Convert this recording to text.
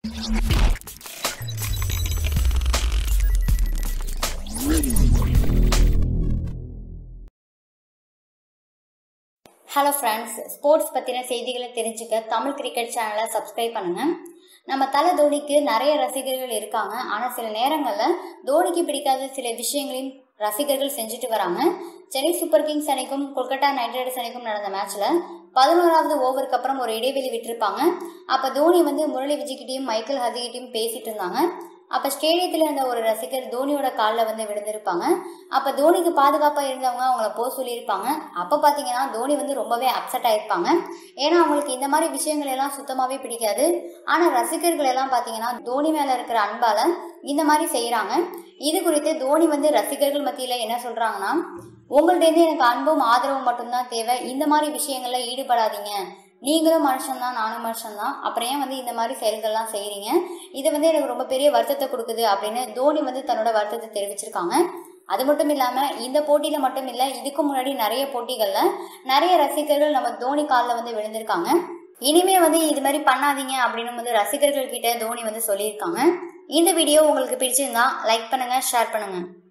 hello friends sports பற்றின செய்திகளை தெரிஞ்சுக்க தமிழ் கிரிக்கெட் சேனலை சப்ஸ்கிரைப் பண்ணுங்க நம்ம தலை தோனிக்கு நிறைய ரசிகர்கள் இருக்காங்க ஆனால் சில நேரங்களில் தோனிக்கு பிடிக்காத சில விஷயங்களையும் ரசிகர்கள் செஞ்சுட்டு வராங்க சென்னை சூப்பர் கிங்ஸ் அணிக்கும் கொல்கத்தா நைட் ரைடர்ஸ் அணிக்கும் நடந்த மேட்ச்சில் பதினோராவது ஓவருக்கு அப்புறம் ஒரு இடைவெளி விட்டிருப்பாங்க அப்போ தோனி வந்து முரளி விஜய்கிட்டையும் மைக்கேல் ஹதிகிட்டையும் பேசிட்டு இருந்தாங்க அப்போ ஸ்டேடியத்தில் இருந்த ஒரு ரசிகர் தோனியோட காலில் வந்து விழுந்திருப்பாங்க அப்போ தோனிக்கு பாதுகாப்பாக இருந்தவங்க அவங்கள போக சொல்லியிருப்பாங்க அப்போ பார்த்தீங்கன்னா தோனி வந்து ரொம்பவே அப்செட் ஆயிருப்பாங்க ஏன்னா அவங்களுக்கு இந்த மாதிரி விஷயங்கள் எல்லாம் சுத்தமாகவே பிடிக்காது ஆனால் ரசிகர்கள் எல்லாம் பார்த்தீங்கன்னா தோனி மேலே இருக்கிற அன்பால் இந்த மாதிரி செய்கிறாங்க இது குறித்து தோனி வந்து ரசிகர்கள் மத்தியில் என்ன சொல்கிறாங்கன்னா உங்கள்டேருந்து எனக்கு அன்பும் ஆதரவும் மட்டும்தான் தேவை இந்த மாதிரி விஷயங்கள்ல ஈடுபடாதீங்க நீங்களும் மனுஷன்தான் நானும் மனுஷன்தான் அப்புறம் ஏன் வந்து இந்த மாதிரி செயல்கள்லாம் செய்கிறீங்க இது வந்து எனக்கு ரொம்ப பெரிய வருத்தத்தை கொடுக்குது அப்படின்னு தோனி வந்து தன்னோட வருத்தத்தை தெரிவிச்சிருக்காங்க அது மட்டும் இல்லாமல் இந்த போட்டியில் மட்டும் இல்லை இதுக்கு முன்னாடி நிறைய போட்டிகளில் நிறைய ரசிகர்கள் நம்ம தோனி காலில் வந்து விழுந்திருக்காங்க இனிமே வந்து இது மாதிரி பண்ணாதீங்க அப்படின்னு வந்து ரசிகர்கள் கிட்ட தோனி வந்து சொல்லியிருக்காங்க இந்த வீடியோ உங்களுக்கு பிடிச்சிருந்தா லைக் பண்ணுங்க ஷேர் பண்ணுங்க